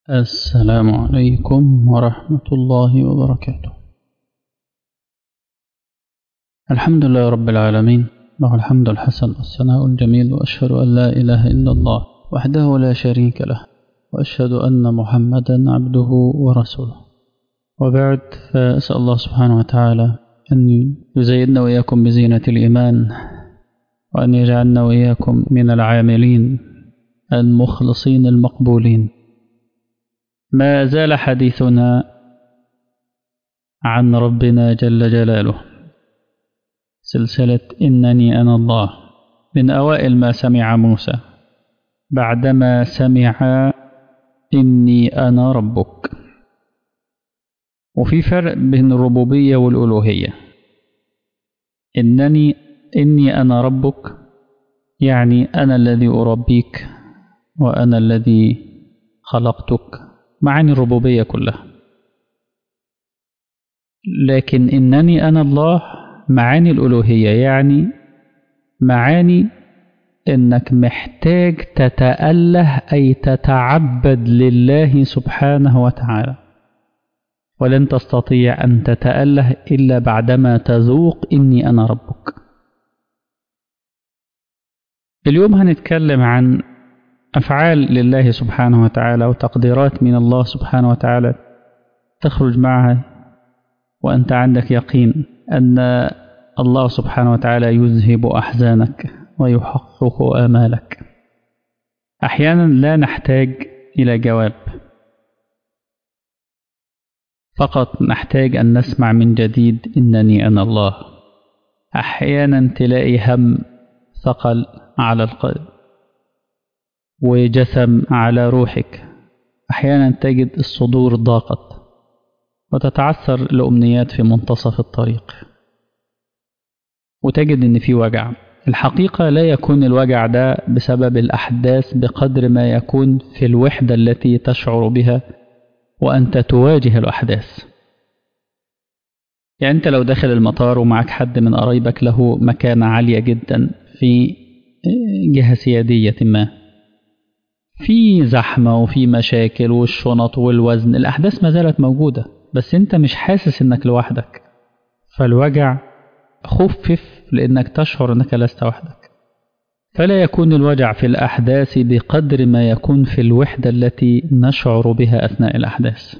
السلام عليكم ورحمة الله وبركاته الحمد لله رب العالمين له الحمد الحسن والثناء الجميل وأشهد أن لا إله إلا الله وحده لا شريك له وأشهد أن محمدا عبده ورسوله وبعد فأسأل الله سبحانه وتعالى أن يزيدنا وإياكم بزينة الإيمان وأن يجعلنا وإياكم من العاملين المخلصين المقبولين ما زال حديثنا عن ربنا جل جلاله سلسلة إنني أنا الله من أوائل ما سمع موسى بعدما سمع إني أنا ربك وفي فرق بين الربوبية والألوهية إنني إني أنا ربك يعني أنا الذي أربيك وأنا الذي خلقتك معاني الربوبية كلها لكن إنني أنا الله معاني الألوهية يعني معاني إنك محتاج تتأله أي تتعبد لله سبحانه وتعالى ولن تستطيع أن تتأله إلا بعدما تذوق إني أنا ربك اليوم هنتكلم عن أفعال لله سبحانه وتعالى وتقديرات من الله سبحانه وتعالى تخرج معها وأنت عندك يقين أن الله سبحانه وتعالى يذهب أحزانك ويحقق آمالك أحيانا لا نحتاج إلى جواب فقط نحتاج أن نسمع من جديد إنني أنا الله أحيانا تلاقي هم ثقل على القلب وجثم على روحك أحيانا تجد الصدور ضاقت وتتعثر الأمنيات في منتصف الطريق وتجد إن في وجع الحقيقة لا يكون الوجع ده بسبب الأحداث بقدر ما يكون في الوحدة التي تشعر بها وأنت تواجه الأحداث يعني أنت لو داخل المطار ومعك حد من قرايبك له مكانة عالية جدا في جهة سيادية ما في زحمة وفي مشاكل والشنط والوزن الأحداث ما زالت موجودة بس أنت مش حاسس إنك لوحدك فالوجع خفف لأنك تشعر أنك لست وحدك فلا يكون الوجع في الأحداث بقدر ما يكون في الوحدة التي نشعر بها أثناء الأحداث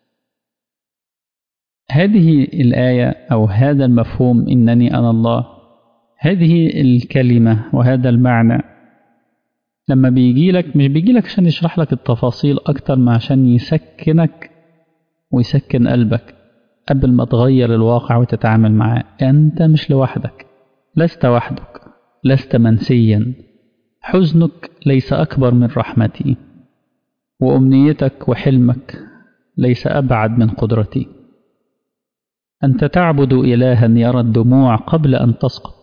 هذه الآية أو هذا المفهوم إنني أنا الله هذه الكلمة وهذا المعنى لما بيجي لك مش بيجي لك عشان يشرح لك التفاصيل أكتر ما عشان يسكنك ويسكن قلبك قبل ما تغير الواقع وتتعامل معاه أنت مش لوحدك لست وحدك لست منسيا حزنك ليس أكبر من رحمتي وأمنيتك وحلمك ليس أبعد من قدرتي أنت تعبد إلها يرى الدموع قبل أن تسقط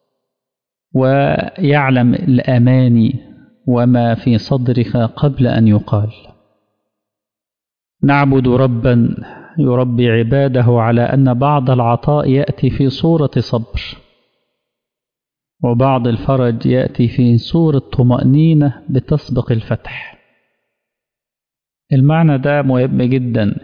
ويعلم الأماني وما في صدرك قبل أن يقال نعبد ربا يربي عباده على أن بعض العطاء يأتي في صورة صبر وبعض الفرج يأتي في صورة طمأنينة بتسبق الفتح المعنى ده مهم جدا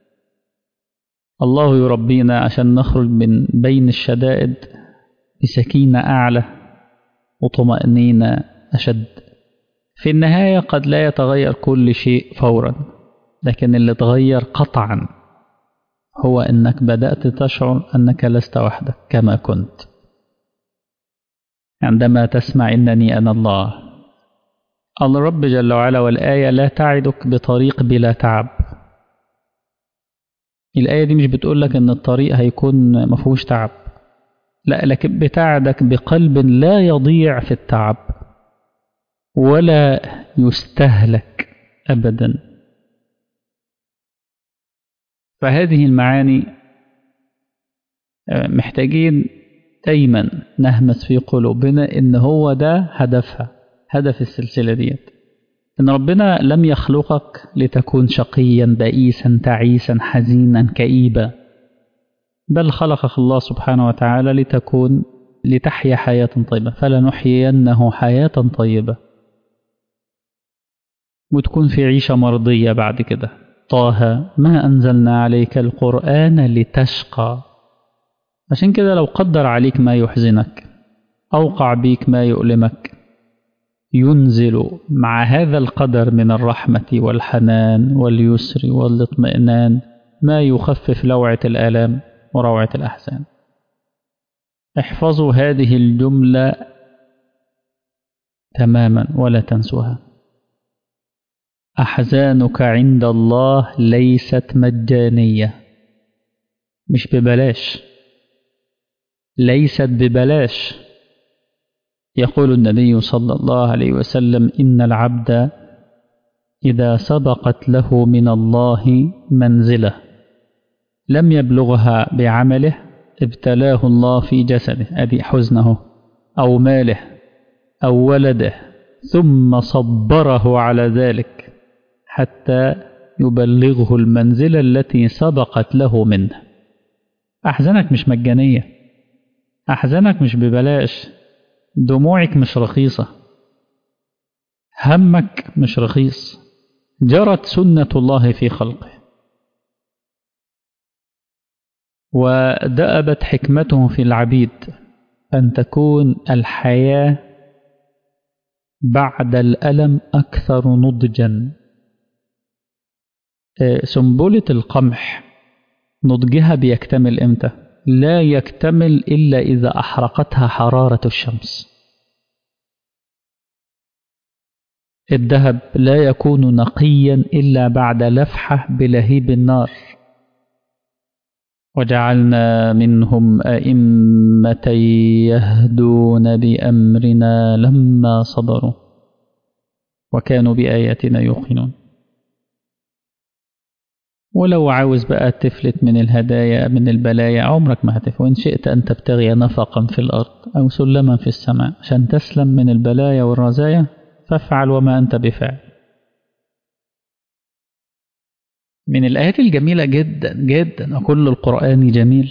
الله يربينا عشان نخرج من بين الشدائد بسكينة أعلى وطمأنينة أشد في النهاية قد لا يتغير كل شيء فورا لكن اللي تغير قطعا هو أنك بدأت تشعر أنك لست وحدك كما كنت عندما تسمع إنني أنا الله الرب جل وعلا والآية لا تعدك بطريق بلا تعب الآية دي مش بتقولك أن الطريق هيكون مفهوش تعب لا لكن بتعدك بقلب لا يضيع في التعب ولا يستهلك أبدا فهذه المعاني محتاجين دايما نهمس في قلوبنا ان هو ده هدفها هدف السلسلة ديت ان ربنا لم يخلقك لتكون شقيا بئيسا تعيسا حزينا كئيبا بل خلقك الله سبحانه وتعالى لتكون لتحيا حياة طيبة فلنحيينه حياة طيبة وتكون في عيشة مرضية بعد كده طه ما أنزلنا عليك القرآن لتشقى عشان كده لو قدر عليك ما يحزنك أوقع بيك ما يؤلمك ينزل مع هذا القدر من الرحمة والحنان واليسر والاطمئنان ما يخفف لوعة الآلام وروعة الأحزان احفظوا هذه الجملة تماما ولا تنسوها أحزانك عند الله ليست مجانية مش ببلاش ليست ببلاش يقول النبي صلى الله عليه وسلم إن العبد إذا سبقت له من الله منزله لم يبلغها بعمله ابتلاه الله في جسده أدي حزنه أو ماله أو ولده ثم صبره على ذلك حتى يبلغه المنزلة التي سبقت له منه أحزانك مش مجانية أحزانك مش ببلاش دموعك مش رخيصة همك مش رخيص جرت سنة الله في خلقه ودأبت حكمته في العبيد أن تكون الحياة بعد الألم أكثر نضجا سنبلة القمح نضجها بيكتمل إمتى؟ لا يكتمل إلا إذا أحرقتها حرارة الشمس الذهب لا يكون نقيا إلا بعد لفحة بلهيب النار وجعلنا منهم أئمة يهدون بأمرنا لما صبروا وكانوا بآياتنا يوقنون ولو عاوز بقى تفلت من الهدايا من البلايا عمرك ما هتفلت وإن شئت أن تبتغي نفقا في الأرض أو سلما في السماء عشان تسلم من البلايا والرزايا فافعل وما أنت بفاعل من الآيات الجميلة جدا جدا وكل القرآن جميل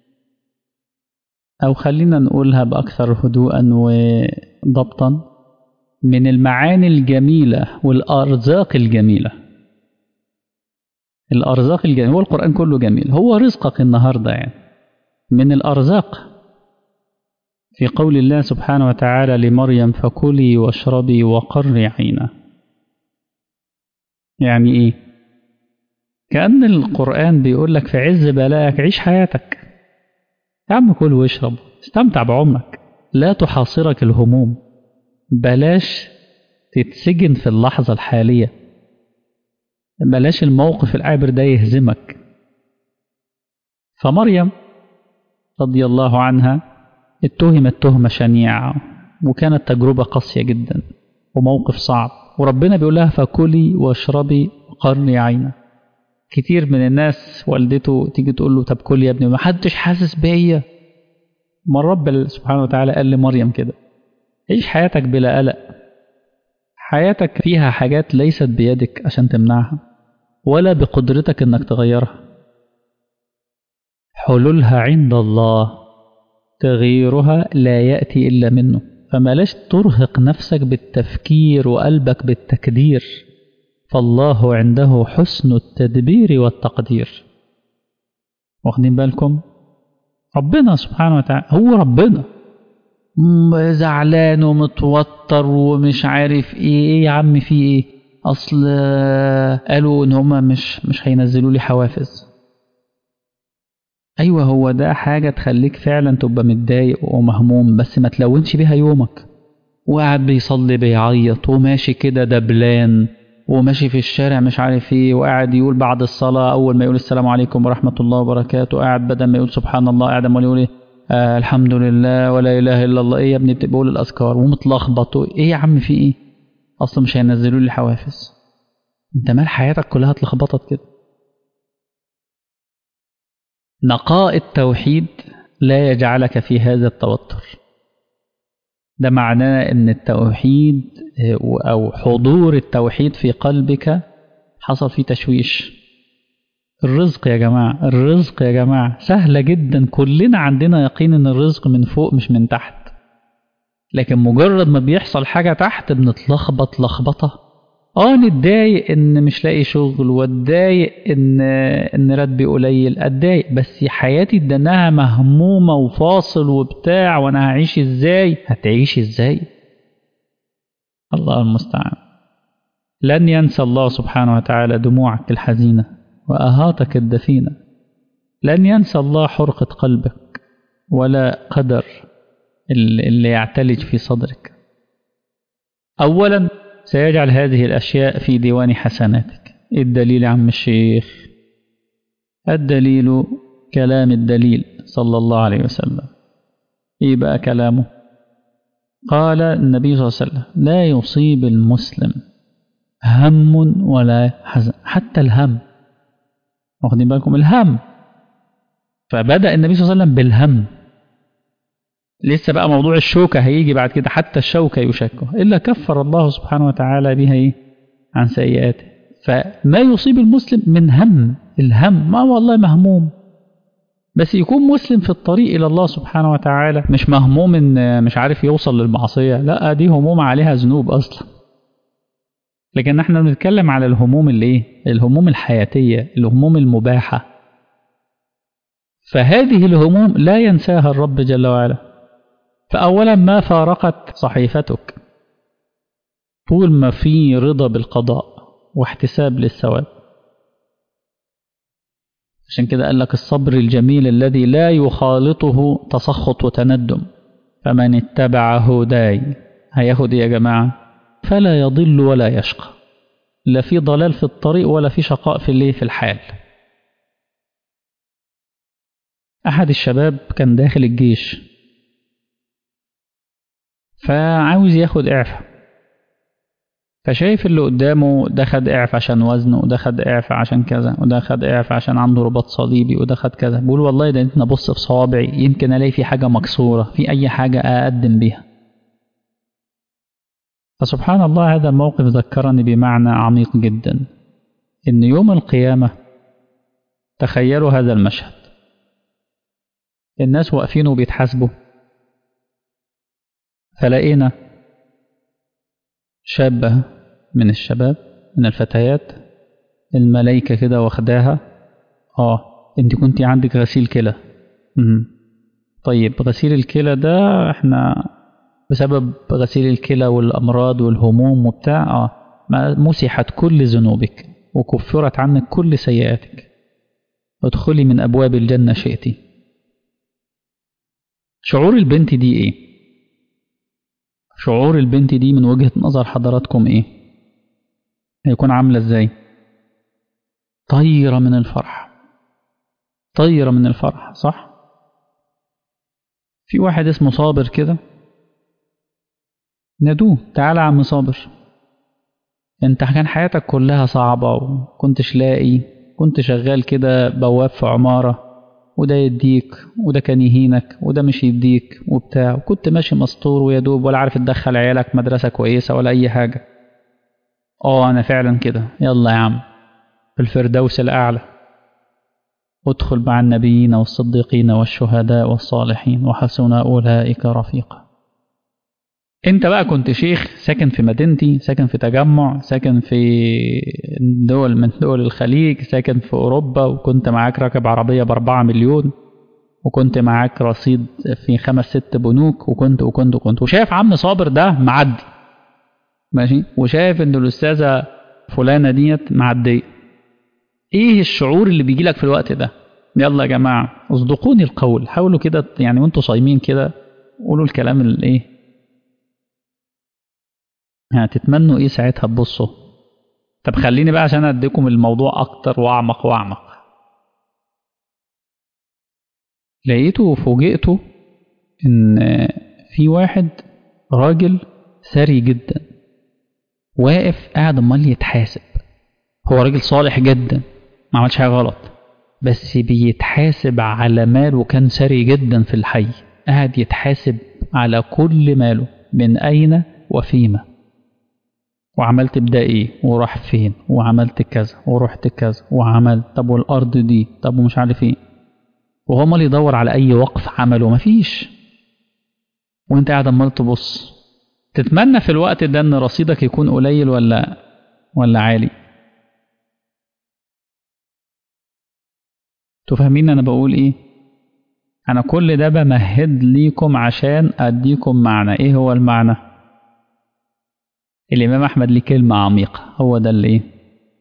أو خلينا نقولها بأكثر هدوءا وضبطا من المعاني الجميلة والأرزاق الجميلة الأرزاق الجميلة هو القرآن كله جميل هو رزقك النهاردة يعني من الأرزاق في قول الله سبحانه وتعالى لمريم فكلي واشربي وقري عينا يعني إيه كأن القرآن بيقول لك في عز بلائك عيش حياتك يا عم كل واشرب استمتع بعمرك لا تحاصرك الهموم بلاش تتسجن في اللحظة الحالية بلاش الموقف العابر ده يهزمك فمريم رضي الله عنها اتهمت تهمة شنيعة وكانت تجربة قاسية جدا وموقف صعب وربنا بيقول لها فكلي واشربي وقري عينك كتير من الناس والدته تيجي تقول له طب كل يا ابني ما حدش حاسس بيا ما الرب سبحانه وتعالى قال لمريم كده عيش حياتك بلا قلق حياتك فيها حاجات ليست بيدك عشان تمنعها ولا بقدرتك انك تغيرها حلولها عند الله تغييرها لا يأتي إلا منه فملاش ترهق نفسك بالتفكير وقلبك بالتكدير فالله عنده حسن التدبير والتقدير واخدين بالكم ربنا سبحانه وتعالى هو ربنا زعلان ومتوتر ومش عارف ايه ايه يا عم في ايه اصل قالوا ان هما مش مش هينزلوا لي حوافز ايوه هو ده حاجه تخليك فعلا تبقى متضايق ومهموم بس ما تلونش بيها يومك وقاعد بيصلي بيعيط وماشي كده دبلان وماشي في الشارع مش عارف ايه وقاعد يقول بعد الصلاة أول ما يقول السلام عليكم ورحمة الله وبركاته قاعد بدل ما يقول سبحان الله قاعد ما يقول ايه آه الحمد لله ولا إله إلا الله ايه يا ابني بتقول الأذكار ومتلخبط ايه يا عم في ايه أصلا مش هينزلوا لي حوافز انت مال حياتك كلها اتلخبطت كده نقاء التوحيد لا يجعلك في هذا التوتر ده معناه ان التوحيد او حضور التوحيد في قلبك حصل فيه تشويش الرزق يا جماعة الرزق يا جماعة سهلة جدا كلنا عندنا يقين ان الرزق من فوق مش من تحت لكن مجرد ما بيحصل حاجة تحت بنتلخبط لخبطة اه نتضايق ان مش لاقي شغل واتضايق ان ان راتبي قليل اتضايق بس حياتي اداناها مهمومه وفاصل وبتاع وانا هعيش ازاي هتعيش ازاي الله المستعان لن ينسى الله سبحانه وتعالى دموعك الحزينه واهاتك الدفينه لن ينسى الله حرقه قلبك ولا قدر اللي يعتلج في صدرك اولا سيجعل هذه الأشياء في ديوان حسناتك الدليل عم الشيخ الدليل كلام الدليل صلى الله عليه وسلم إيه بقى كلامه قال النبي صلى الله عليه وسلم لا يصيب المسلم هم ولا حزن حتى الهم واخدين بالكم الهم فبدأ النبي صلى الله عليه وسلم بالهم لسه بقى موضوع الشوكة هيجي بعد كده حتى الشوكة يشكه إلا كفر الله سبحانه وتعالى بها إيه؟ عن سيئاته فما يصيب المسلم من هم الهم ما والله مهموم بس يكون مسلم في الطريق إلى الله سبحانه وتعالى مش مهموم إن مش عارف يوصل للمعصية لا دي هموم عليها ذنوب أصلا لكن احنا بنتكلم على الهموم اللي ايه الهموم الحياتية الهموم المباحة فهذه الهموم لا ينساها الرب جل وعلا فأولا ما فارقت صحيفتك طول ما في رضا بالقضاء واحتساب للثواب عشان كده قال لك الصبر الجميل الذي لا يخالطه تسخط وتندم فمن اتبع هداي هياخد يا جماعة فلا يضل ولا يشقى لا في ضلال في الطريق ولا في شقاء في الليل في الحال أحد الشباب كان داخل الجيش فعاوز ياخد إعفاء فشايف اللي قدامه ده خد إعفاء عشان وزنه وده خد إعفاء عشان كذا وده خد إعفاء عشان عنده رباط صليبي وده خد كذا بقول والله ده انت ابص في صوابعي يمكن الاقي في حاجة مكسورة في أي حاجة أقدم بيها فسبحان الله هذا الموقف ذكرني بمعنى عميق جدا إن يوم القيامة تخيلوا هذا المشهد الناس واقفين وبيتحاسبوا فلقينا شابة من الشباب من الفتيات الملايكة كده واخداها اه انت كنتي عندك غسيل كلى طيب غسيل الكلى ده احنا بسبب غسيل الكلى والأمراض والهموم وبتاع اه مسحت كل ذنوبك وكفرت عنك كل سيئاتك ادخلي من أبواب الجنة شئتي شعور البنت دي ايه شعور البنت دي من وجهة نظر حضراتكم ايه هيكون عاملة ازاي طيرة من الفرح طيرة من الفرح صح في واحد اسمه صابر كده نادوه تعالى عم صابر انت كان حياتك كلها صعبة وكنتش لاقي كنت شغال كده بواب في عمارة وده يديك وده كان يهينك وده مش يديك وبتاع وكنت ماشي مسطور ويا دوب ولا عارف تدخل عيالك مدرسة كويسة ولا أي حاجة اه أنا فعلا كده يلا يا عم في الفردوس الأعلى ادخل مع النبيين والصديقين والشهداء والصالحين وحسن أولئك رفيقا انت بقى كنت شيخ ساكن في مدينتي ساكن في تجمع ساكن في دول من دول الخليج ساكن في أوروبا وكنت معاك راكب عربية بأربعة مليون وكنت معاك رصيد في خمس ست بنوك وكنت وكنت وكنت وشايف عم صابر ده معدي ماشي وشايف ان الأستاذة فلانة ديت معدية ايه الشعور اللي بيجي لك في الوقت ده يلا يا جماعة اصدقوني القول حاولوا كده يعني وانتوا صايمين كده قولوا الكلام الايه هتتمنوا ايه ساعتها تبصوا طب خليني بقى عشان اديكم الموضوع اكتر واعمق واعمق لقيته وفوجئته ان في واحد راجل ثري جدا واقف قاعد امال يتحاسب هو راجل صالح جدا ما عملش حاجه غلط بس بيتحاسب على مال وكان ثري جدا في الحي قاعد يتحاسب على كل ماله من اين وفيما وعملت بده ايه وراح فين وعملت كذا ورحت كذا وعملت طب والارض دي طب ومش عارف ايه وهو امال يدور على اي وقف عمله مفيش وانت قاعد امال تبص تتمنى في الوقت ده ان رصيدك يكون قليل ولا ولا عالي تفهمين أنا بقول إيه أنا كل ده بمهد ليكم عشان أديكم معنى إيه هو المعنى الإمام أحمد ليه كلمة عميقة هو ده اللي إيه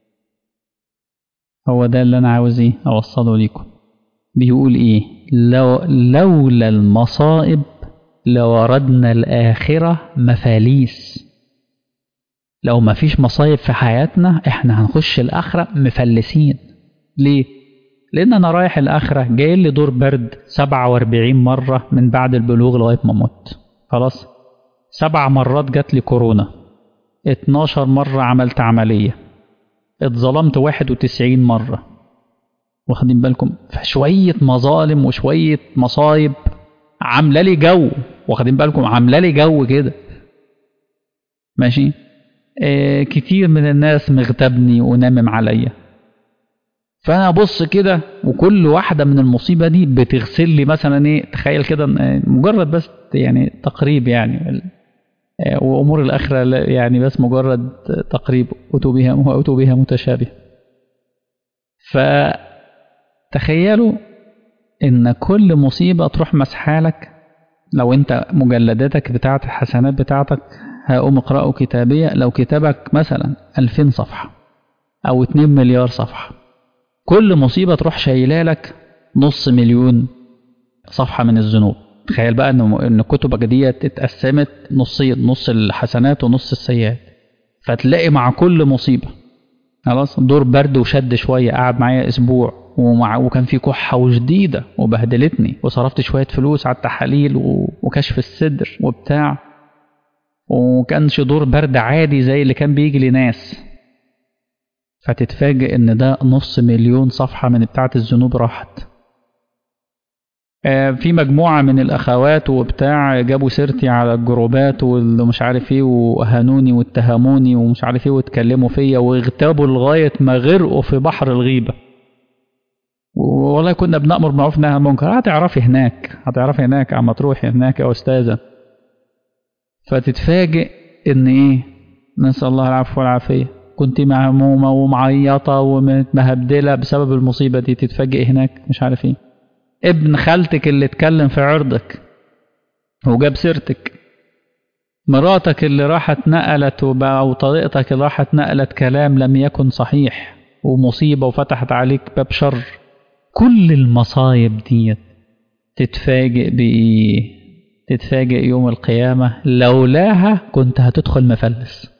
هو ده اللي أنا عاوز إيه أوصله ليكم بيقول إيه لو لولا المصائب لوردنا الآخرة مفاليس لو ما فيش مصايب في حياتنا احنا هنخش الآخرة مفلسين ليه؟ لأن أنا رايح الآخرة جاي لي دور برد 47 مرة من بعد البلوغ لغاية ما مت خلاص سبع مرات جات لي كورونا 12 مرة عملت عملية اتظلمت 91 مرة واخدين بالكم فشوية مظالم وشوية مصايب عاملة لي جو واخدين بالكم عاملة لي جو كده ماشي آه كتير من الناس مغتابني ونامم عليا فانا ابص كده وكل واحده من المصيبه دي بتغسل لي مثلا ايه تخيل كده مجرد بس يعني تقريب يعني وامور الاخره يعني بس مجرد تقريب اتوا بها واتوا بها متشابه فتخيلوا ان كل مصيبه تروح مسحالك لو انت مجلداتك بتاعت الحسنات بتاعتك هقوم اقرأوا كتابية لو كتابك مثلا 2000 صفحة أو 2 مليار صفحة كل مصيبة تروح شايلة لك نص مليون صفحة من الذنوب تخيل بقى ان ان كتبك دي اتقسمت نصين نص الحسنات ونص السيئات فتلاقي مع كل مصيبة خلاص دور برد وشد شوية قعد معايا اسبوع ومع وكان في كحة وشديدة وبهدلتني وصرفت شوية فلوس على التحاليل وكشف الصدر وبتاع وكانش دور برد عادي زي اللي كان بيجي لناس فتتفاجئ ان ده نص مليون صفحة من بتاعة الذنوب راحت في مجموعة من الأخوات وبتاع جابوا سيرتي على الجروبات ومش عارف ايه وأهانوني واتهموني ومش عارف ايه واتكلموا فيا واغتابوا لغاية ما غرقوا في بحر الغيبة والله كنا بنأمر معروف نهى المنكر هتعرفي هناك هتعرفي هناك عم تروحي هناك يا أستاذة فتتفاجئ إن إيه نسأل الله العفو والعافية كنت مهمومة ومعيطة ومهبدلة بسبب المصيبة دي تتفاجئ هناك مش عارف ايه ابن خالتك اللي اتكلم في عرضك وجاب سيرتك مراتك اللي راحت نقلت أو طريقتك اللي راحت نقلت كلام لم يكن صحيح ومصيبة وفتحت عليك باب شر كل المصايب ديت تتفاجئ بإيه تتفاجئ يوم القيامة لولاها كنت هتدخل مفلس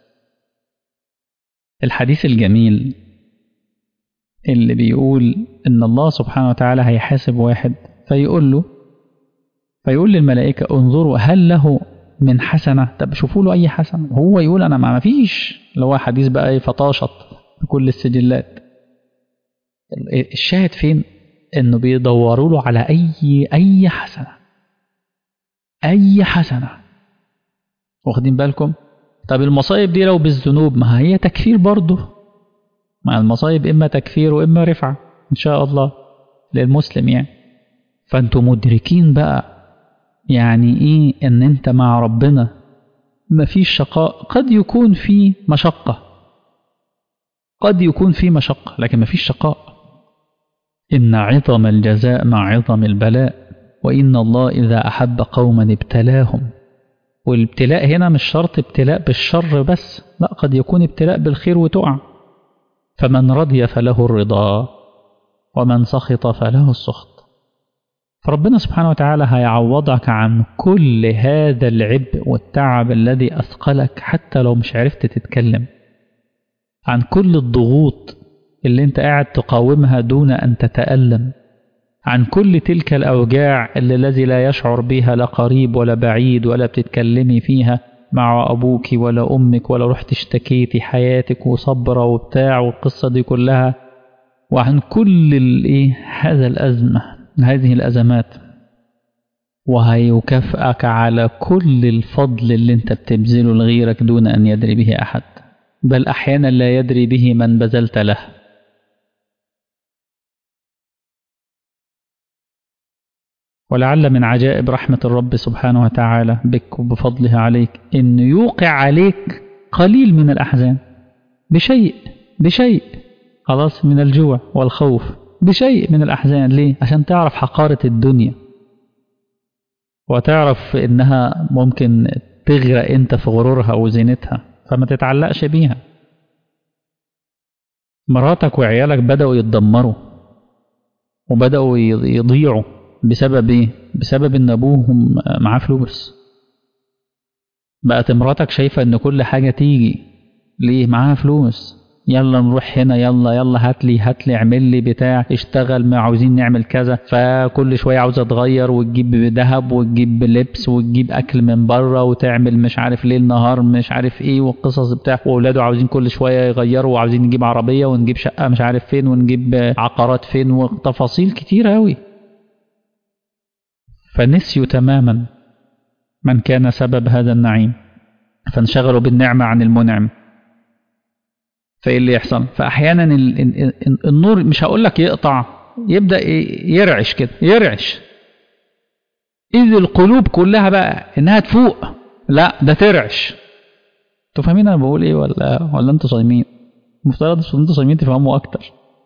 الحديث الجميل اللي بيقول إن الله سبحانه وتعالى هيحاسب واحد فيقول له فيقول للملائكة انظروا هل له من حسنة طب شوفوا له أي حسنة هو يقول أنا ما فيش اللي هو حديث بقى فطاشت بكل السجلات الشاهد فين إنه بيدوروا له على أي أي حسنة أي حسنة واخدين بالكم طب المصايب دي لو بالذنوب ما هي تكفير برضه مع المصايب إما تكفير وإما رفعة إن شاء الله للمسلم يعني فأنتم مدركين بقى يعني إيه إن أنت مع ربنا ما فيش شقاء قد يكون في مشقة قد يكون في مشقة لكن ما فيش شقاء إن عظم الجزاء مع عظم البلاء وإن الله إذا أحب قوما ابتلاهم والابتلاء هنا مش شرط ابتلاء بالشر بس لا قد يكون ابتلاء بالخير وتقع فمن رضي فله الرضا ومن سخط فله السخط فربنا سبحانه وتعالى هيعوضك عن كل هذا العبء والتعب الذي أثقلك حتى لو مش عرفت تتكلم عن كل الضغوط اللي انت قاعد تقاومها دون أن تتألم عن كل تلك الأوجاع اللي الذي لا يشعر بها لا قريب ولا بعيد ولا بتتكلمي فيها مع أبوك ولا أمك ولا رحت اشتكيتي حياتك وصبرة وبتاع والقصة دي كلها وعن كل الايه هذا الأزمة هذه الأزمات وهيكافئك على كل الفضل اللي انت بتبذله لغيرك دون أن يدري به أحد بل أحيانا لا يدري به من بذلت له ولعل من عجائب رحمة الرب سبحانه وتعالى بك وبفضله عليك إنه يوقع عليك قليل من الأحزان بشيء بشيء خلاص من الجوع والخوف بشيء من الأحزان ليه؟ عشان تعرف حقارة الدنيا وتعرف إنها ممكن تغرق أنت في غرورها وزينتها فما تتعلقش بيها مراتك وعيالك بدأوا يتدمروا وبدأوا يضيعوا بسبب إيه؟ بسبب إن أبوهم معاه فلوس بقت مراتك شايفة إن كل حاجة تيجي ليه معاها فلوس يلا نروح هنا يلا يلا هات لي هات لي اعمل لي بتاع اشتغل ما عاوزين نعمل كذا فكل شويه عاوزه تغير وتجيب ذهب وتجيب لبس وتجيب اكل من بره وتعمل مش عارف ليل نهار مش عارف ايه والقصص بتاع واولاده عاوزين كل شويه يغيروا وعاوزين نجيب عربيه ونجيب شقه مش عارف فين ونجيب عقارات فين وتفاصيل كتيره قوي فنسيوا تماما من كان سبب هذا النعيم فانشغلوا بالنعمه عن المنعم فايه اللي يحصل فاحيانا النور مش هقول لك يقطع يبدا يرعش كده يرعش اذ القلوب كلها بقى انها تفوق لا ده ترعش انتوا فاهمين انا بقول ايه ولا ولا انتوا صايمين المفترض انتوا صايمين تفهموا اكتر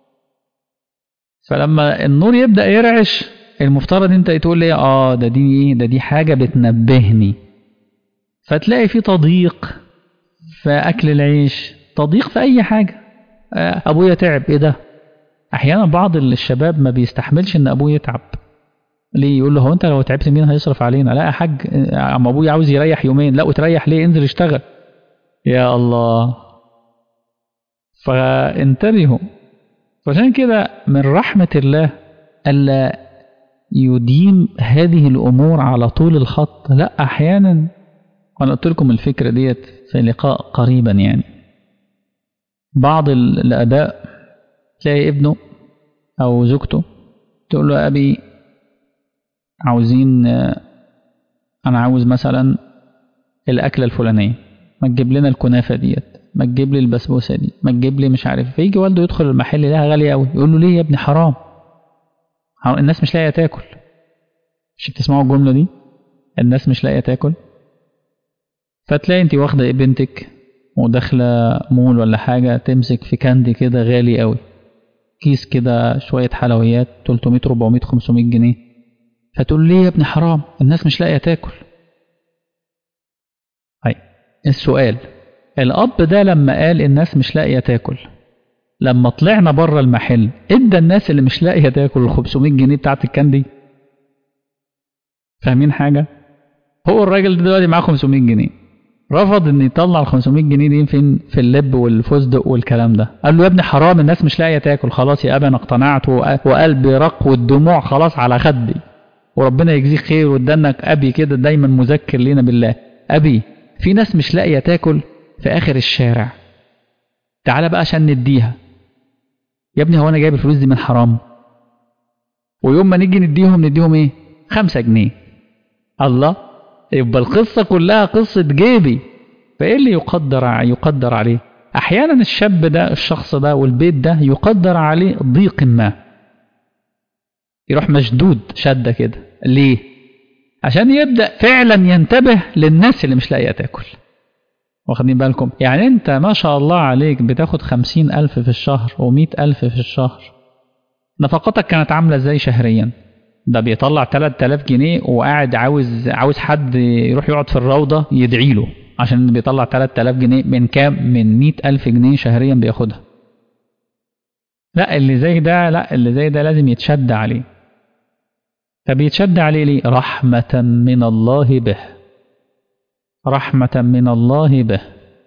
فلما النور يبدا يرعش المفترض انت تقول لي اه ده دي ايه ده دي حاجه بتنبهني فتلاقي في تضييق في اكل العيش تضييق في اي حاجه ابويا تعب ايه ده احيانا بعض الشباب ما بيستحملش ان ابوه يتعب ليه يقول له هو انت لو تعبت مين هيصرف علينا لا يا حاج اما ابويا عاوز يريح يومين لا وتريح ليه انزل اشتغل يا الله فانتبهوا فعشان كده من رحمة الله ألا يديم هذه الأمور على طول الخط لا أحيانا وأنا قلت لكم الفكرة ديت في لقاء قريبا يعني بعض الآباء تلاقي ابنه أو زوجته تقول له أبي عاوزين أنا عاوز مثلا الأكلة الفلانية ما تجيب لنا الكنافة ديت ما تجيب لي البسبوسة دي ما تجيب لي مش عارف فيجي والده يدخل المحل لها غالية قوي يقول له ليه يا ابني حرام الناس مش لاقية تاكل مش بتسمعوا الجملة دي الناس مش لاقية تاكل فتلاقي انت واخدة بنتك وداخلة مول ولا حاجة تمسك في كاندي كده غالي قوي كيس كده شوية حلويات 300 400 500 جنيه فتقول ليه يا ابني حرام الناس مش لاقية تاكل هاي السؤال الأب ده لما قال الناس مش لاقية تاكل لما طلعنا بره المحل ادى الناس اللي مش لاقية تاكل ال 500 جنيه بتاعت الكاندي فاهمين حاجة هو الراجل ده دلوقتي معاه 500 جنيه رفض ان يطلع ال 500 جنيه دي فين في اللب والفستق والكلام ده قال له يا ابني حرام الناس مش لاقيه تاكل خلاص يا ابا انا اقتنعت وقلبي رق والدموع خلاص على خدي وربنا يجزيك خير وادانك ابي كده دايما مذكر لينا بالله ابي في ناس مش لاقيه تاكل في اخر الشارع تعالى بقى عشان نديها يا ابني هو انا جايب الفلوس دي من حرام ويوم ما نيجي نديهم نديهم ايه خمسة جنيه الله يبقى القصة كلها قصة جيبي فايه اللي يقدر يقدر عليه احيانا الشاب ده الشخص ده والبيت ده يقدر عليه ضيق ما يروح مشدود شدة كده ليه عشان يبدأ فعلا ينتبه للناس اللي مش لاقية تاكل واخدين بالكم يعني انت ما شاء الله عليك بتاخد خمسين ألف في الشهر ومئة ألف في الشهر نفقاتك كانت عاملة ازاي شهريا ده بيطلع 3000 جنيه وقاعد عاوز عاوز حد يروح يقعد في الروضة يدعي له عشان بيطلع 3000 جنيه من كام من 100000 جنيه شهريا بياخدها لا اللي زي ده لا اللي زي ده لازم يتشد عليه طب يتشد عليه ليه رحمة من الله به رحمة من الله به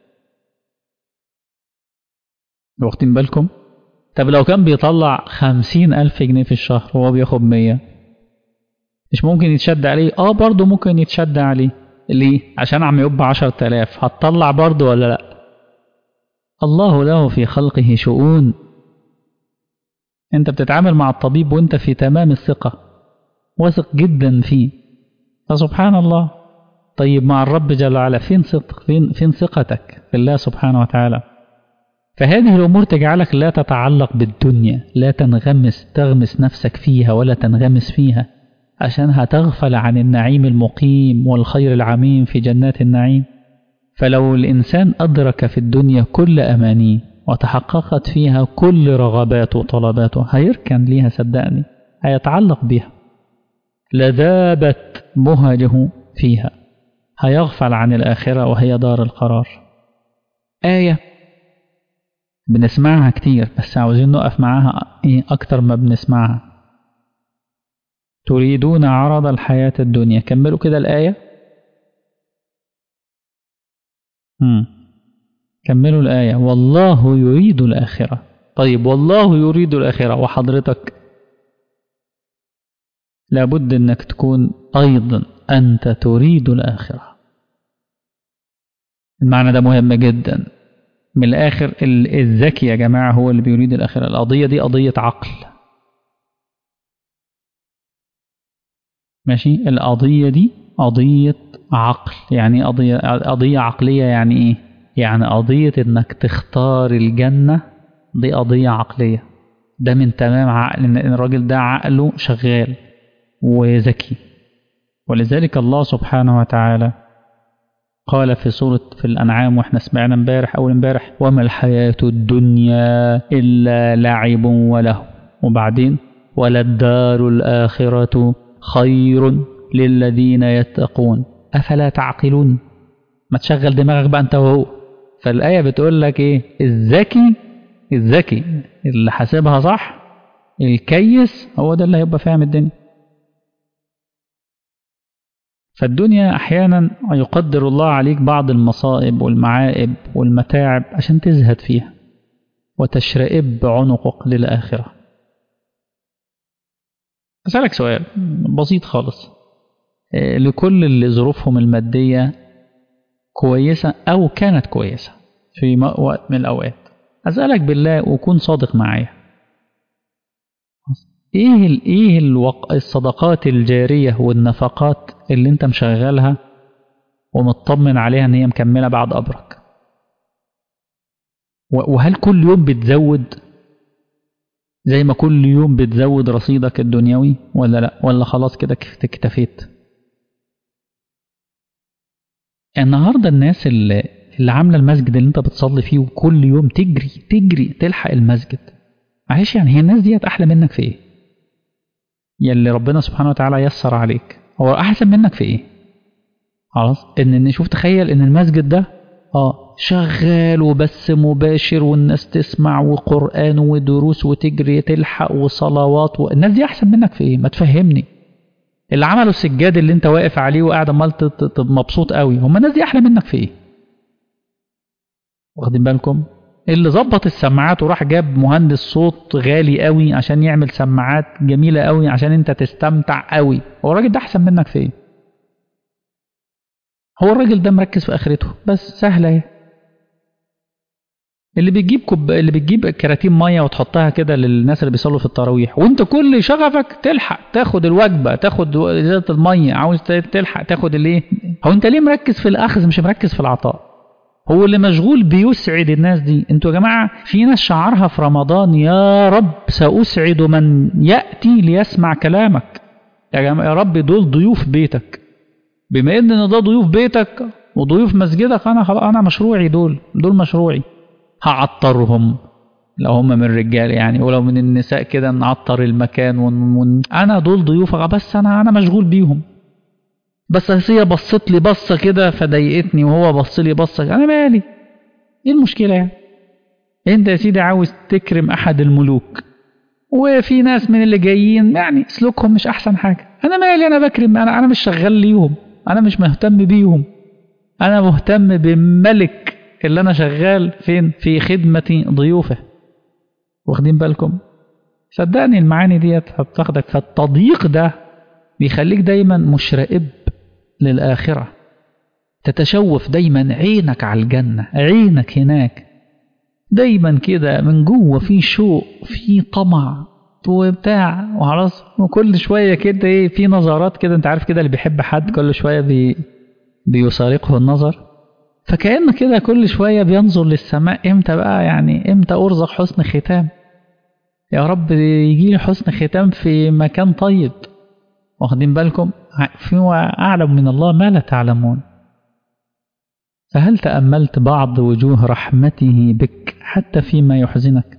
واخدين بالكم طب لو كان بيطلع خمسين ألف جنيه في الشهر وهو بياخد مية مش ممكن يتشد عليه اه برضه ممكن يتشد عليه ليه عشان عم يبقى عشر تلاف هتطلع برضه ولا لا الله له في خلقه شؤون انت بتتعامل مع الطبيب وانت في تمام الثقة واثق جدا فيه فسبحان الله طيب مع الرب جل وعلا فين صدق فين فين ثقتك في الله سبحانه وتعالى فهذه الأمور تجعلك لا تتعلق بالدنيا لا تنغمس تغمس نفسك فيها ولا تنغمس فيها عشان هتغفل عن النعيم المقيم والخير العميم في جنات النعيم فلو الإنسان أدرك في الدنيا كل أمانيه وتحققت فيها كل رغباته وطلباته هيركن ليها صدقني هيتعلق بها لذابت مهجه فيها هيغفل عن الآخرة وهي دار القرار آية بنسمعها كتير بس عاوزين نقف معاها إيه أكتر ما بنسمعها تريدون عرض الحياة الدنيا كملوا كده الآية مم. كملوا الآية والله يريد الآخرة طيب والله يريد الآخرة وحضرتك لابد أنك تكون أيضا أنت تريد الآخرة المعنى ده مهم جدا من الآخر الذكي يا جماعة هو اللي بيريد الآخرة القضية دي قضية عقل ماشي القضية دي قضية عقل يعني قضية قضية عقلية يعني إيه؟ يعني قضية إنك تختار الجنة دي قضية عقلية ده من تمام عقل إن الراجل ده عقله شغال وذكي ولذلك الله سبحانه وتعالى قال في سورة في الأنعام وإحنا سمعنا امبارح أول امبارح وما الحياة الدنيا إلا لعب وله وبعدين وللدار الآخرة خير للذين يتقون أفلا تعقلون ما تشغل دماغك بقى أنت وهو فالآية بتقول لك إيه الذكي الذكي اللي حاسبها صح الكيس هو ده اللي هيبقى فاهم الدنيا فالدنيا أحيانا يقدر الله عليك بعض المصائب والمعائب والمتاعب عشان تزهد فيها وتشرئب عنقك للآخرة أسألك سؤال بسيط خالص لكل اللي ظروفهم المادية كويسة أو كانت كويسة في وقت من الأوقات أسألك بالله وكون صادق معايا ايه ال ايه الوق... الصدقات الجاريه والنفقات اللي انت مشغلها ومطمن عليها ان هي مكمله بعد قبرك وهل كل يوم بتزود زي ما كل يوم بتزود رصيدك الدنيوي ولا لا ولا خلاص كده اكتفيت النهارده الناس اللي اللي عامله المسجد اللي انت بتصلي فيه وكل يوم تجري تجري تلحق المسجد معلش يعني هي الناس ديت احلى منك في ايه يلي ربنا سبحانه وتعالى يسر عليك هو احسن منك في ايه خلاص ان ان شوف تخيل ان المسجد ده اه شغال وبث مباشر والناس تسمع وقران ودروس وتجري تلحق وصلوات والناس دي احسن منك في ايه ما تفهمني اللي عملوا السجاد اللي انت واقف عليه وقاعد عمال مبسوط قوي هم الناس دي احلى منك في ايه واخدين بالكم اللي ظبط السماعات وراح جاب مهندس صوت غالي قوي عشان يعمل سماعات جميله قوي عشان انت تستمتع قوي هو الراجل ده احسن منك في ايه هو الراجل ده مركز في اخرته بس سهله اهي اللي بتجيب كوب اللي بتجيب كراتين ميه وتحطها كده للناس اللي بيصلوا في التراويح وانت كل شغفك تلحق تاخد الوجبه تاخد ازازه الميه عاوز تلحق تاخد الايه هو انت ليه مركز في الاخذ مش مركز في العطاء هو اللي مشغول بيسعد الناس دي انتوا يا جماعة في ناس شعارها في رمضان يا رب سأسعد من يأتي ليسمع كلامك يا جماعة يا رب دول ضيوف بيتك بما ان ده ضيوف بيتك وضيوف مسجدك انا خلاص انا مشروعي دول دول مشروعي هعطرهم لو هم من الرجال يعني ولو من النساء كده نعطر المكان ون... ون... انا دول ضيوف بس انا انا مشغول بيهم بس هي بصت لي بصه كده فضايقتني وهو بص لي بصه انا مالي ايه المشكله يعني انت يا سيدي عاوز تكرم احد الملوك وفي ناس من اللي جايين يعني سلوكهم مش احسن حاجه انا مالي انا بكرم انا انا مش شغال ليهم انا مش مهتم بيهم انا مهتم بملك اللي انا شغال فين في خدمه ضيوفه واخدين بالكم صدقني المعاني ديت هتاخدك فالتضييق ده بيخليك دايما مشرئب للآخرة تتشوف دايما عينك على الجنة عينك هناك دايما كده من جوه في شوق في طمع وبتاع وخلاص وكل شوية كده ايه في نظرات كده انت عارف كده اللي بيحب حد كل شوية بي بيسارقه النظر فكأن كده كل شوية بينظر للسماء امتى بقى يعني امتى أرزق حسن ختام يا رب يجي لي حسن ختام في مكان طيب واخدين بالكم في أعلم من الله ما لا تعلمون فهل تأملت بعض وجوه رحمته بك حتى فيما يحزنك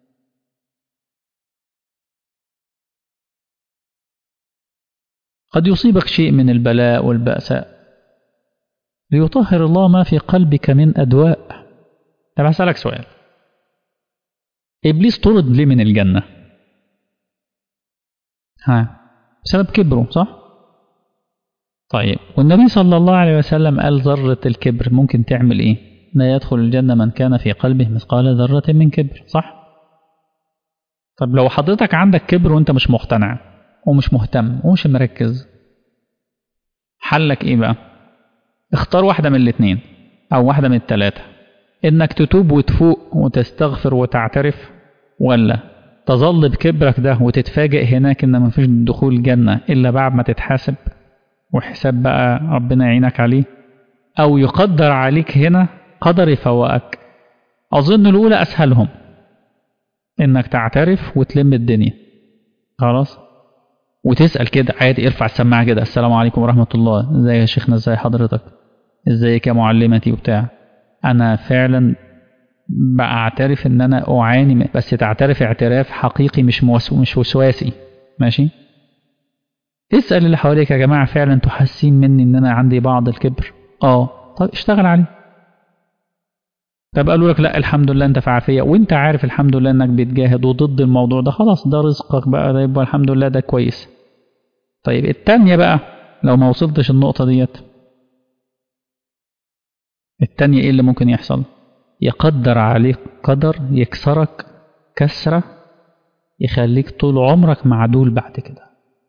قد يصيبك شيء من البلاء والبأساء ليطهر الله ما في قلبك من أدواء طب هسألك سؤال إبليس طرد ليه من الجنة ها بسبب كبره صح طيب والنبي صلى الله عليه وسلم قال ذرة الكبر ممكن تعمل إيه لا يدخل الجنة من كان في قلبه مثقال ذرة من كبر صح طب لو حضرتك عندك كبر وانت مش مقتنع ومش مهتم ومش مركز حلك ايه بقى اختار واحدة من الاتنين او واحدة من التلاتة انك تتوب وتفوق وتستغفر وتعترف ولا تظل بكبرك ده وتتفاجئ هناك ان مفيش دخول الجنة الا بعد ما تتحاسب وحساب بقى ربنا يعينك عليه او يقدر عليك هنا قدر يفوقك اظن الاولى اسهلهم انك تعترف وتلم الدنيا خلاص وتسأل كده عادي ارفع السماعة كده السلام عليكم ورحمة الله ازاي يا شيخنا ازاي حضرتك ازيك يا معلمتي وبتاع انا فعلا بعترف ان انا اعاني بس تعترف اعتراف حقيقي مش موسو مش وسواسي ماشي اسأل اللي حواليك يا جماعة فعلا انتوا حاسين مني ان انا عندي بعض الكبر اه طب اشتغل عليه طب قالوا لك لا الحمد لله انت في عافيه وانت عارف الحمد لله انك بتجاهد وضد الموضوع ده خلاص ده رزقك بقى ده يبقى الحمد لله ده كويس طيب التانية بقى لو ما وصلتش النقطة ديت التانية ايه اللي ممكن يحصل يقدر عليك قدر يكسرك كسرة يخليك طول عمرك معدول بعد كده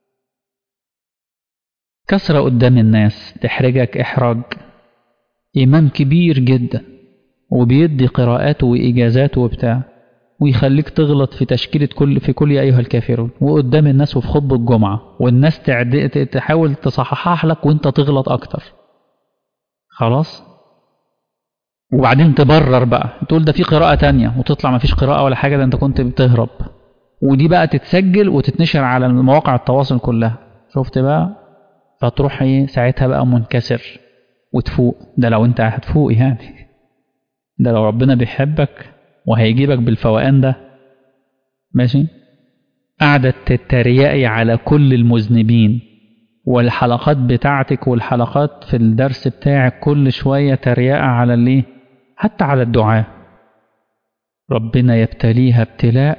كسرة قدام الناس تحرجك إحراج إمام كبير جدا وبيدي قراءاته وإجازاته وبتاع ويخليك تغلط في تشكيلة كل في كل أيها الكافرون وقدام الناس وفي خطبة الجمعة والناس تعد... تحاول تصححها لك وانت تغلط أكتر خلاص وبعدين تبرر بقى تقول ده في قراءة تانية وتطلع ما فيش قراءة ولا حاجة ده انت كنت بتهرب ودي بقى تتسجل وتتنشر على مواقع التواصل كلها شفت بقى فتروح ايه ساعتها بقى منكسر وتفوق ده لو انت هتفوق يعني ده لو ربنا بيحبك وهيجيبك بالفوقان ده ماشي قاعدة تتريقي على كل المذنبين والحلقات بتاعتك والحلقات في الدرس بتاعك كل شوية تريقة على الايه حتى على الدعاء ربنا يبتليها ابتلاء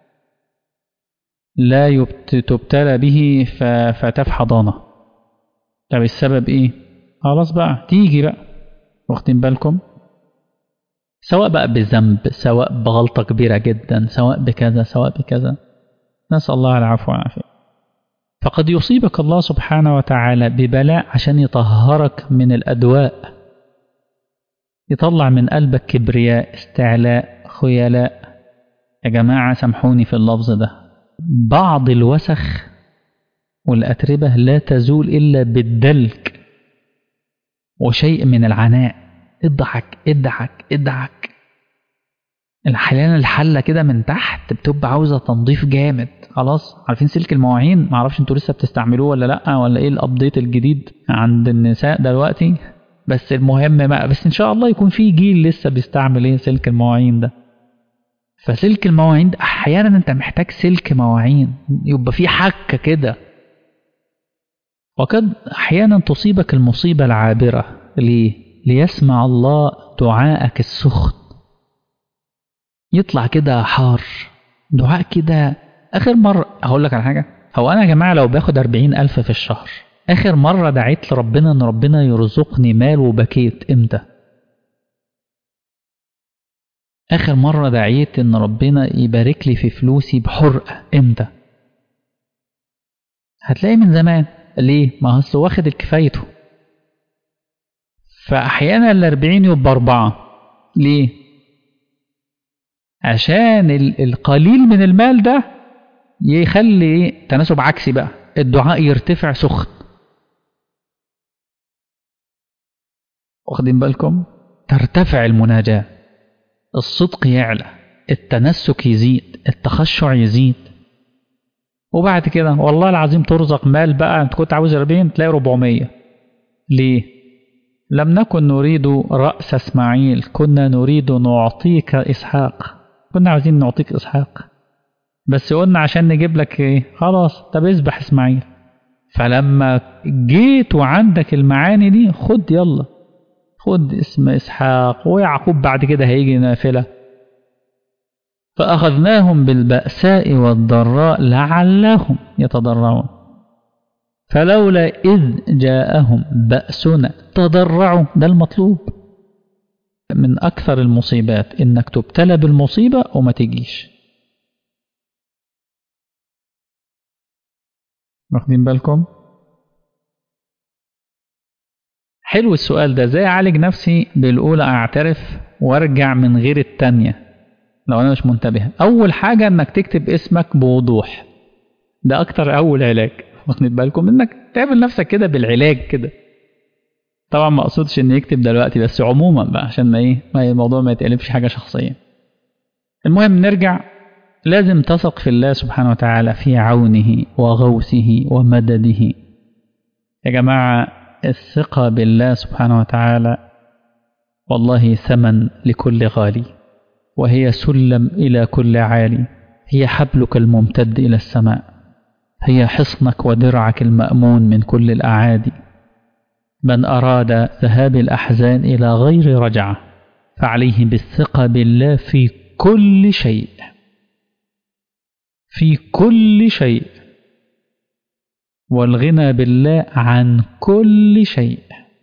لا تبتلى به فتف حضانة طب السبب ايه خلاص بقى تيجي بقى واخدين بالكم سواء بقى بذنب سواء بغلطة كبيرة جدا سواء بكذا سواء بكذا نسأل الله العفو والعافية فقد يصيبك الله سبحانه وتعالى ببلاء عشان يطهرك من الأدواء يطلع من قلبك كبرياء استعلاء خيلاء يا جماعة سامحوني في اللفظ ده بعض الوسخ والأتربة لا تزول إلا بالدلك وشيء من العناء اضحك اضحك اضحك احيانا الحله كده من تحت بتبقى عاوزه تنظيف جامد خلاص عارفين سلك المواعين معرفش انتوا لسه بتستعملوه ولا لا ولا ايه الابديت الجديد عند النساء دلوقتي بس المهم بقى بس ان شاء الله يكون في جيل لسه بيستعمل ايه سلك المواعين ده فسلك المواعين ده احيانا انت محتاج سلك مواعين يبقى في حكه كده وقد احيانا تصيبك المصيبه العابره ليه ليسمع الله دعاءك السخن يطلع كده حار دعاء كده آخر مرة هقول لك على حاجة هو أنا يا جماعة لو باخد أربعين ألف في الشهر آخر مرة دعيت لربنا إن ربنا يرزقني مال وبكيت إمتى آخر مرة دعيت إن ربنا يبارك لي في فلوسي بحرقة إمتى هتلاقي من زمان ليه؟ ما أصل واخد الكفايته فأحيانا الأربعين يبقى أربعة ليه؟ عشان القليل من المال ده يخلي تناسب عكسي بقى الدعاء يرتفع سخن واخدين بالكم ترتفع المناجاة الصدق يعلى التنسك يزيد التخشع يزيد وبعد كده والله العظيم ترزق مال بقى انت كنت عاوز 40 تلاقي 400 ليه لم نكن نريد رأس إسماعيل كنا نريد نعطيك إسحاق كنا عايزين نعطيك إسحاق بس قلنا عشان نجيب لك إيه خلاص طب اذبح إسماعيل فلما جيت وعندك المعاني دي خد يلا خد اسم إسحاق ويعقوب بعد كده هيجي نافلة فأخذناهم بالبأساء والضراء لعلهم يتضرعون فلولا إذ جاءهم بأسنا تضرعوا ده المطلوب من أكثر المصيبات إنك تبتلى بالمصيبة وما تجيش واخدين بالكم حلو السؤال ده ازاي اعالج نفسي بالاولى اعترف وارجع من غير التانية لو انا مش منتبه اول حاجة انك تكتب اسمك بوضوح ده اكتر اول علاج واخدين بالكم انك تعمل نفسك كده بالعلاج كده طبعا ما اقصدش ان يكتب دلوقتي بس عموما بقى عشان ما ايه ما الموضوع ما يتقلبش حاجة شخصية المهم نرجع لازم تثق في الله سبحانه وتعالى في عونه وغوثه ومدده يا جماعة الثقة بالله سبحانه وتعالى والله ثمن لكل غالي وهي سلم إلى كل عالي هي حبلك الممتد إلى السماء هي حصنك ودرعك المأمون من كل الأعادي من أراد ذهاب الأحزان إلى غير رجعة فعليه بالثقة بالله في كل شيء في كل شيء والغنى بالله عن كل شيء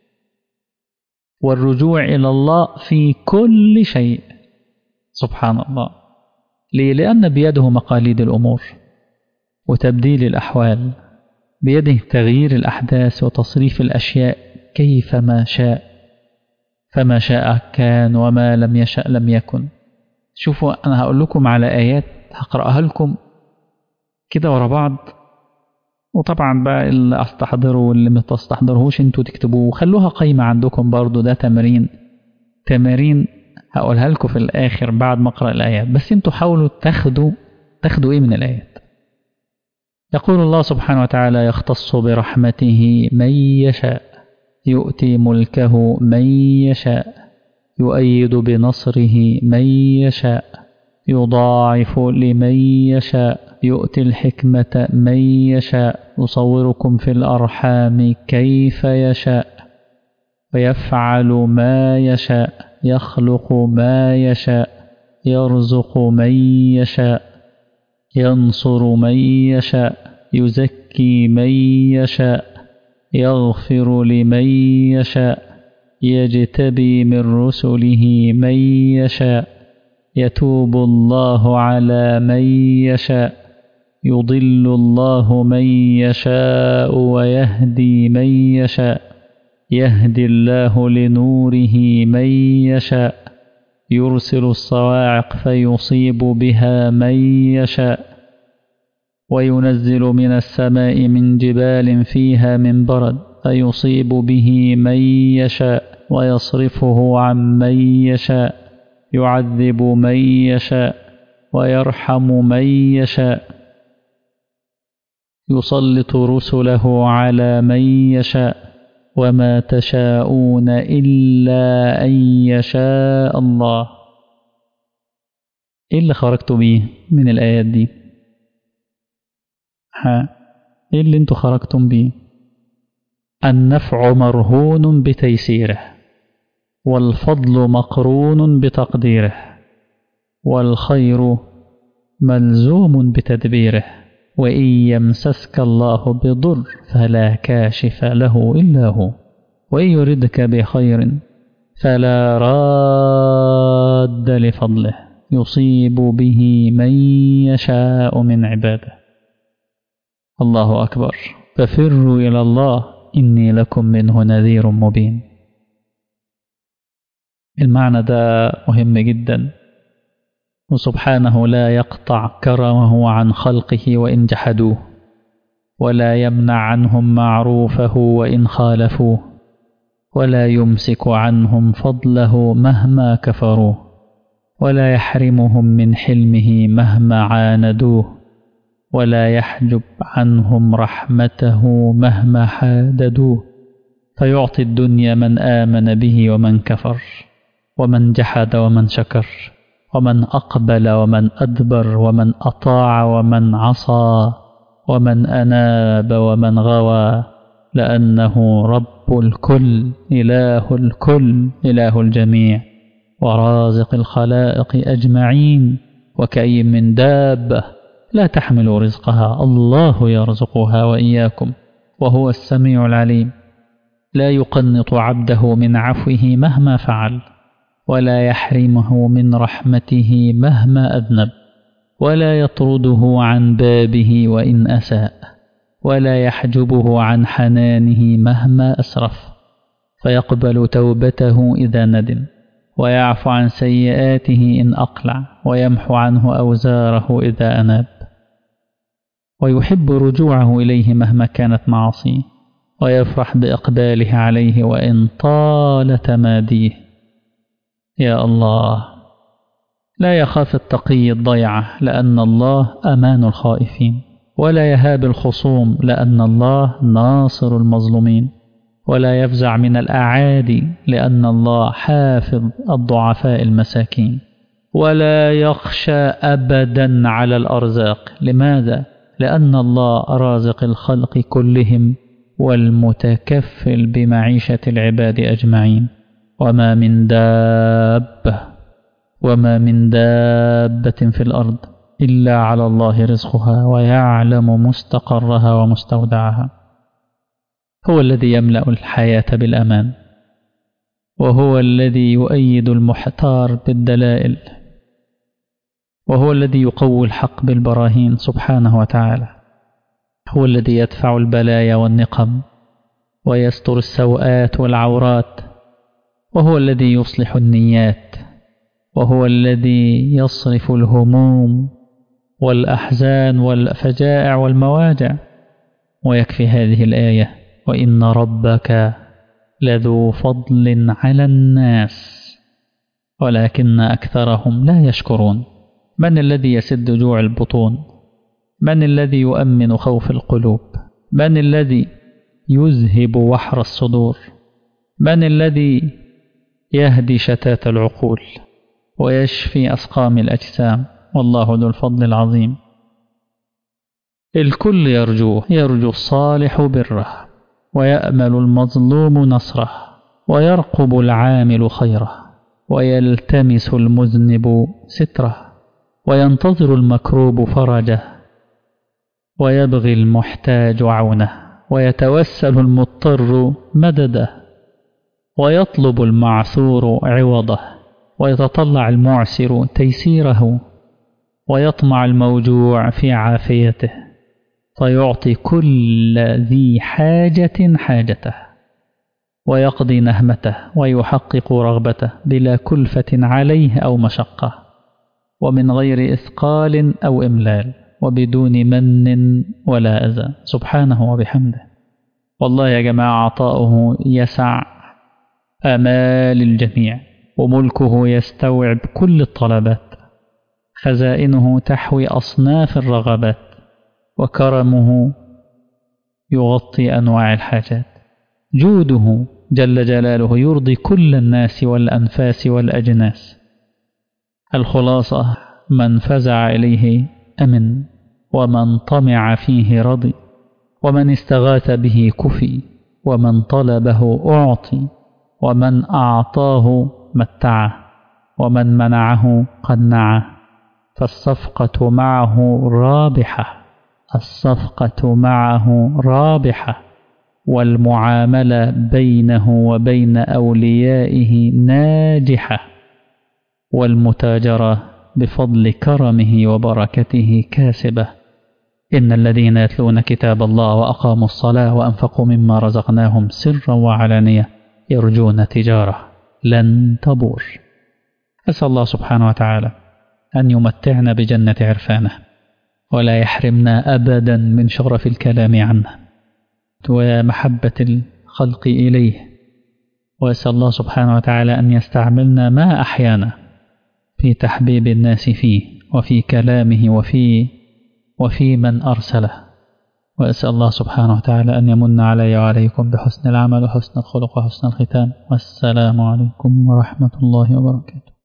والرجوع إلى الله في كل شيء سبحان الله ليه؟ لأن بيده مقاليد الأمور وتبديل الأحوال بيده تغيير الأحداث وتصريف الأشياء كيفما شاء فما شاء كان وما لم يشأ لم يكن شوفوا أنا هقول لكم على آيات هقرأها لكم كده ورا بعض وطبعا بقى اللي استحضره واللي ما تستحضرهوش انتوا تكتبوه وخلوها قايمة عندكم برضو ده تمرين تمارين هقولها لكم في الآخر بعد ما أقرأ الآيات بس انتوا حاولوا تاخدوا تاخدوا ايه من الآيات يقول الله سبحانه وتعالى يختص برحمته من يشاء يؤتي ملكه من يشاء يؤيد بنصره من يشاء يضاعف لمن يشاء يؤتي الحكمة من يشاء يصوركم في الأرحام كيف يشاء ويفعل ما يشاء يخلق ما يشاء يرزق من يشاء ينصر من يشاء يزكي من يشاء يغفر لمن يشاء يجتبي من رسله من يشاء يتوب الله على من يشاء يضل الله من يشاء ويهدي من يشاء يهدي الله لنوره من يشاء يرسل الصواعق فيصيب بها من يشاء وينزل من السماء من جبال فيها من برد فيصيب به من يشاء ويصرفه عن من يشاء يعذب من يشاء ويرحم من يشاء يسلط رسله على من يشاء وما تشاءون إلا أن يشاء الله إيه اللي خرجتوا بيه من الآيات دي ها إيه اللي انتوا خرجتم بيه النفع مرهون بتيسيره والفضل مقرون بتقديره والخير ملزوم بتدبيره وإن يمسسك الله بضر فلا كاشف له إلا هو وإن يردك بخير فلا راد لفضله يصيب به من يشاء من عباده الله أكبر ففروا إلى الله إني لكم منه نذير مبين المعنى ده مهم جدا وسبحانه لا يقطع كرمه عن خلقه وإن جحدوه ولا يمنع عنهم معروفه وإن خالفوه ولا يمسك عنهم فضله مهما كفروه ولا يحرمهم من حلمه مهما عاندوه ولا يحجب عنهم رحمته مهما حاددوه فيعطي الدنيا من آمن به ومن كفر ومن جحد ومن شكر ومن أقبل ومن أدبر ومن أطاع ومن عصى ومن أناب ومن غوى لأنه رب الكل إله الكل إله الجميع ورازق الخلائق أجمعين وكأي من دابة لا تحمل رزقها الله يرزقها وإياكم وهو السميع العليم لا يقنط عبده من عفوه مهما فعل ولا يحرمه من رحمته مهما أذنب ولا يطرده عن بابه وإن أساء ولا يحجبه عن حنانه مهما أسرف فيقبل توبته إذا ندم ويعفو عن سيئاته إن أقلع ويمحو عنه أوزاره إذا أناب ويحب رجوعه إليه مهما كانت معاصيه ويفرح بإقباله عليه وإن طال تماديه يا الله لا يخاف التقي الضيعة لأن الله أمان الخائفين ولا يهاب الخصوم لأن الله ناصر المظلومين ولا يفزع من الأعادي لأن الله حافظ الضعفاء المساكين ولا يخشى أبدا على الأرزاق لماذا؟ لأن الله رازق الخلق كلهم والمتكفل بمعيشة العباد أجمعين وما من دابة وما من دابة في الأرض إلا على الله رزقها ويعلم مستقرها ومستودعها هو الذي يملأ الحياة بالأمان وهو الذي يؤيد المحتار بالدلائل وهو الذي يقوي الحق بالبراهين سبحانه وتعالى هو الذي يدفع البلايا والنقم ويستر السوءات والعورات وهو الذي يصلح النيات وهو الذي يصرف الهموم والأحزان والفجائع والمواجع ويكفي هذه الآية وإن ربك لذو فضل على الناس ولكن أكثرهم لا يشكرون من الذي يسد جوع البطون من الذي يؤمن خوف القلوب من الذي يذهب وحر الصدور من الذي يهدي شتات العقول ويشفي أسقام الأجسام والله ذو الفضل العظيم الكل يرجوه يرجو الصالح بره ويأمل المظلوم نصره ويرقب العامل خيره ويلتمس المذنب ستره وينتظر المكروب فرجه ويبغي المحتاج عونه ويتوسل المضطر مدده ويطلب المعثور عوضه ويتطلع المعسر تيسيره ويطمع الموجوع في عافيته فيعطي كل ذي حاجة حاجته ويقضي نهمته ويحقق رغبته بلا كلفة عليه أو مشقة ومن غير إثقال أو إملال وبدون من ولا أذى سبحانه وبحمده والله يا جماعة عطاؤه يسع آمال الجميع وملكه يستوعب كل الطلبات خزائنه تحوي أصناف الرغبات وكرمه يغطي أنواع الحاجات جوده جل جلاله يرضي كل الناس والأنفاس والأجناس الخلاصة من فزع إليه أمن ومن طمع فيه رضي ومن استغاث به كفي ومن طلبه أعطي ومن أعطاه متعه ومن منعه قنعه فالصفقة معه رابحة الصفقة معه رابحة والمعاملة بينه وبين أوليائه ناجحة والمتاجرة بفضل كرمه وبركته كاسبة إن الذين يتلون كتاب الله وأقاموا الصلاة وأنفقوا مما رزقناهم سرا وعلانية يرجون تجارة لن تبور أسأل الله سبحانه وتعالى أن يمتعنا بجنة عرفانه ولا يحرمنا أبدا من شرف الكلام عنه ومحبة الخلق إليه وأسأل الله سبحانه وتعالى أن يستعملنا ما أحيانا في تحبيب الناس فيه وفي كلامه وفي وفي من أرسله وأسأل الله سبحانه وتعالى أن يمن علي وعليكم بحسن العمل وحسن الخلق وحسن الختام والسلام عليكم ورحمة الله وبركاته